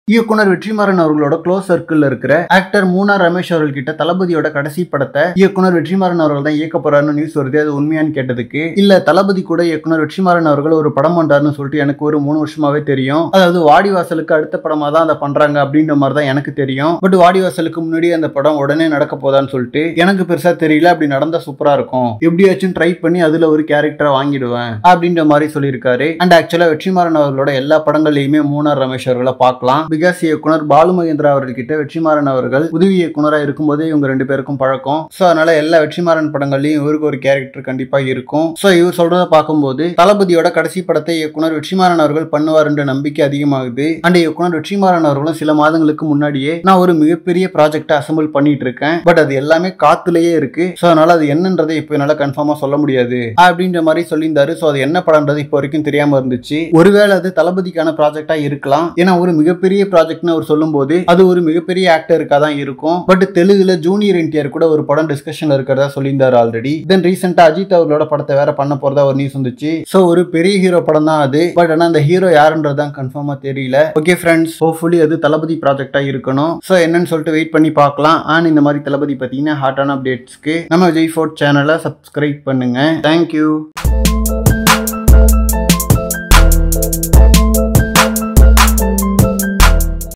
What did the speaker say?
இயக்குனர் வெற்றிமாறன் அவர்களோட க்ளோஸ் சர்க்கிள்ல இருக்கிற ஆக்டர் மூனா ரமேஷ் அவர்கள் கிட்ட தளபதியோட கடைசி படத்தை இயக்குனர் வெற்றிமாறன் அவர்கள் தான் இயக்க போறாருன்னு நியூஸ் வருது அது உண்மையான்னு கேட்டதுக்கு இல்ல தளபதி கூட இயக்குனர் வெற்றிமாறன் அவர்கள் ஒரு படம் பண்றாருன்னு சொல்லிட்டு எனக்கு ஒரு மூணு வருஷமாவே தெரியும் அதாவது வாடிவாசலுக்கு அடுத்த படமா தான் அதை பண்றாங்க அப்படின்ற மாதிரி தான் எனக்கு தெரியும் பட் வாடிவாசலுக்கு முன்னாடி அந்த படம் உடனே நடக்க போதான்னு சொல்லிட்டு எனக்கு பெருசா தெரியல அப்படி நடந்தா சூப்பரா இருக்கும் எப்படியாச்சும் ட்ரை பண்ணி அதுல ஒரு கேரக்டரை வாங்கிடுவேன் அப்படின்ற மாதிரி சொல்லியிருக்காரு அண்ட் ஆக்சுவலா வெற்றிமாறன் அவர்களோட எல்லா படங்கள்லயுமே மூணார் ரமேஷ் அவர்களை பார்க்கலாம் பிகாஸ் இயக்குனர் பாலு மகேந்திரா அவர்கிட்ட வெற்றிமாறன் அவர்கள் உதவி இயக்குனரா இருக்கும்போதே இவங்க ரெண்டு பேருக்கும் பழக்கம் சோ அதனால எல்லா வெற்றிமாறன் படங்கள்லயும் இவருக்கு ஒரு கேரக்டர் கண்டிப்பா இருக்கும் சோ இவர் சொல்றத பார்க்கும்போது தளபதியோட கடைசி படத்தை இயக்குனர் வெற்றிமாறன் அவர்கள் பண்ணுவாருன்ற நம்பிக்கை அதிகமாகுது அண்ட் இயக்குனர் வெற்றிமாறன் அவர்களும் சில மாதங்களுக்கு முன்னாடியே நான் ஒரு மிகப்பெரிய ப்ராஜெக்டை அசம்பிள் பண்ணிட்டு இருக்கேன் பட் அது எல்லாமே காத்துலயே இருக்கு சோ அதனால அது என்னன்றதை இப்போ என்னால கன்ஃபார்மா சொல்ல முடியாது அப்படின்ற மாதிரி சொல்லியிருந்தாரு சோ அது என்ன படம்ன்றது இப்போ வரைக்கும் தெரியாம இருந்துச்சு ஒருவேளை அது தளபதிக்கான ப்ராஜெக்டா இருக்கலாம் ஏன்னா ஒரு மிகப்பெரிய ப்ராஜெக்ட்னு அவர் சொல்லும்போது அது ஒரு மிகப்பெரிய ஆக்டருக்காக தான் இருக்கும் பட் தெலுங்குல ஜூனியர் என்டிஆர் கூட ஒரு படம் டிஸ்கஷன்ல இருக்கிறதா சொல்லியிருந்தாரு ஆல்ரெடி தென் ரீசெண்டா அஜித் அவர்களோட படத்தை வேற பண்ண போறதா ஒரு நியூஸ் வந்துச்சு சோ ஒரு பெரிய ஹீரோ படம் தான் அது பட் ஆனா அந்த ஹீரோ யாருன்றது தான் கன்ஃபார்மா தெரியல ஓகே ஃப்ரெண்ட்ஸ் ஹோப்ஃபுல்லி அது தளபதி ப்ராஜெக்டா இருக்கணும் சோ என்னன்னு சொல்லிட்டு வெயிட் பண்ணி பார்க்கலாம் அண்ட் இந்த மாதிரி தளபதி பார்த்தீங்கன்னா ஹாட்டான அப்டேட்ஸ்க்கு நம்ம விஜய் ஃபோர்ட் சேனலை சப்ஸ்கிரைப் பண்ணுங்க தேங்க்யூ